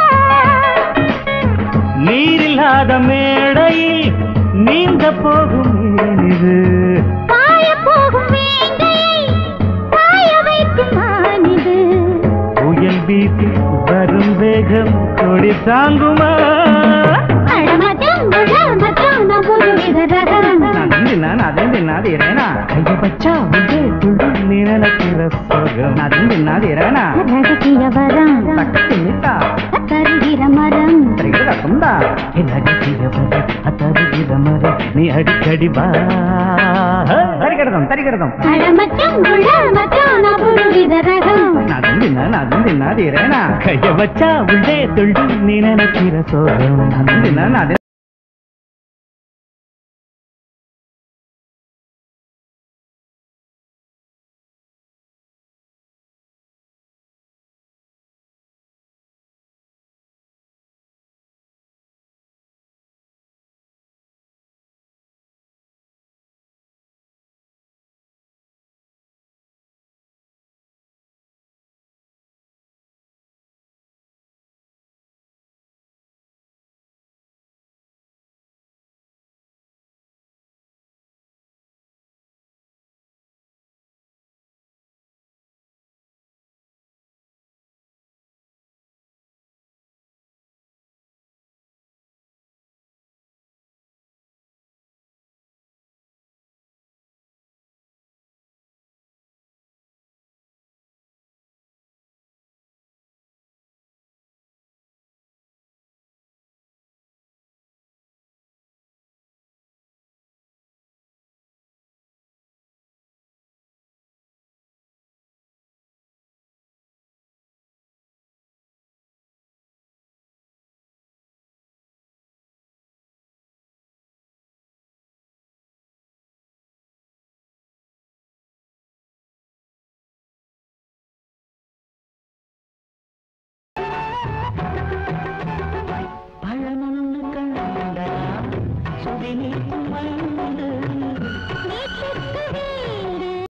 நீரில்லாத மேடையில் நீந்த போகும் ஏனிது பாயப் போகும் வேங்கையை சாய வைக்கும் மானிது. புயல் வீசி வரும் வேகம் கொடி தாங்குமா அட மச்சான், முழு மச்சான், நான் புதுவித ரகம். நதிந்தினா நதிந்தினா தீரேனா கைய வச்சா உள்ளே துள்ளும் நீ நினைக்கிற சோகம் நதிந்தினா தீரேனா ரகசிய வரம் தக்கத்தி மிட்டா தருகிற மரம் சரிகிடா சொந்தா என் ரகசிய வரம் தருகிற மரம் நீ அடிக்கடி வா சரிகிடதும் சரிகிடதும் அட மச்சான், முழு மச்சான், நான் புதுவித ரகம் நதிந்தினா நதிந்தினா தீரேனா கைய வச்சா உள்ளே துள்ளும் நீ நினைக்கிற சோகம் நதிந்தினா நதி பழமொன்னு கண்டா சுடி நீக்கும்